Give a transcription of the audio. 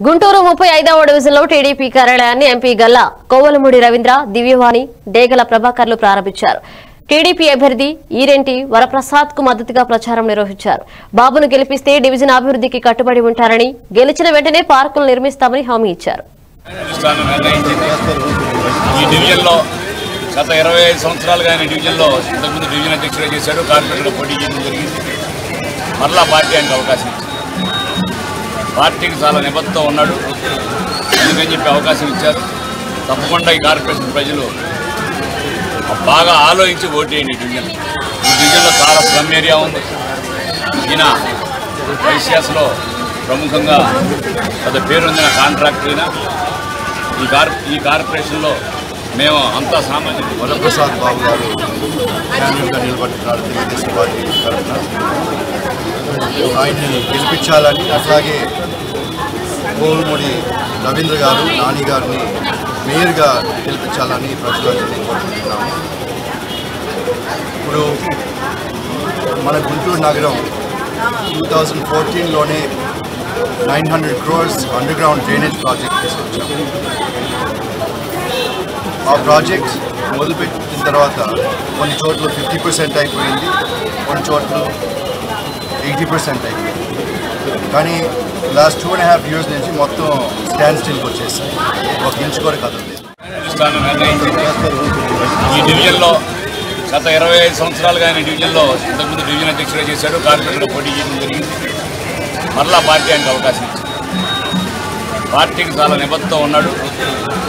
గుంటూరు ముప్పై ఐదవ డివిజన్లో టీడీపీ కార్యాలయాన్ని ఎంపీ గల్లా కోవలమూడి రవీంద్ర దివ్యవాణి డేగల ప్రభాకర్లు ప్రారంభించారు టీడీపీ అభ్యర్థి ఈరెంటి వరప్రసాద్ కు మద్దతుగా ప్రచారం నిర్వహించారు బాబును గెలిపిస్తే డివిజన్ అభివృద్ధికి కట్టుబడి ఉంటారని గెలిచిన వెంటనే పార్కులు నిర్మిస్తామని హామీ ఇచ్చారు స్థానం నిర్ణయించింది ఈ డివిజన్లో గత ఇరవై ఐదు సంవత్సరాలుగా ఆయన డివిజన్లో ఇంతకుముందు డివిజన్ అధ్యక్షుడు చేశాడు కార్పొరేటర్గా పోటీ చేయడం జరిగింది మరలా పార్టీ ఆయనకు అవకాశం ఇచ్చింది పార్టీకి చాలా నిబద్ధతో ఉన్నాడు అందుకని చెప్పి అవకాశం ఇచ్చారు తప్పకుండా ఈ కార్పొరేషన్ ప్రజలు బాగా ఆలోచించి ఓటేయండి ఈ డివిజన్ ఈ డివిజన్లో చాలా స్లమ్ ఏరియా ఉంది ఈయన వైశ్యాస్లో ప్రముఖంగా పెద్ద పేరొందిన కాంట్రాక్టర్ ఈయన ఈ కార్ ఈ కార్పొరేషన్లో మేము అంతా సామాజిక వరప్రసాద్ బాబు గారు క్యాండిడేట్గా నిలబడుతున్నారు తెలుగుదేశం పార్టీ తరఫున ఆయన్ని గెలిపించాలని అట్లాగే కోల్ముడి రవీంద్ర గారు నాని గారిని మేయర్గా గెలిపించాలని ప్రజలను కోరుకుంటున్నాము ఇప్పుడు మన గుంటూరు నగరం టూ థౌజండ్ ఫోర్టీన్లోనే nine hundred crores underground drainage project తీసుకొచ్చాము ఆ ప్రాజెక్ట్ మొదలుపెట్టిన తర్వాత కొన్ని చోట్ల ఫిఫ్టీ పర్సెంట్ అయిపోయింది కొన్ని చోట్ల ఎయిటీ పర్సెంట్ అయిపోయింది కానీ last two and half years నుంచి మొత్తం స్టాండ్ స్టిల్కి వచ్చేసాయి ఒక ఇంచు కూడా కదలలేదు స్థానం నిర్ణయించింది ఈ డివిజన్లో గత ఇరవై ఐదు సంవత్సరాలుగా ఆయన డివిజన్లో ఇంతకుముందు డివిజన్ అధ్యక్షుడు చేశాడు కార్పొరేటర్గా పోటీ చేయడం జరిగింది మరలా పార్టీ ఆయనకు అవకాశం ఇచ్చింది పార్టీకి చాలా నిబద్ధతో ఉన్నాడు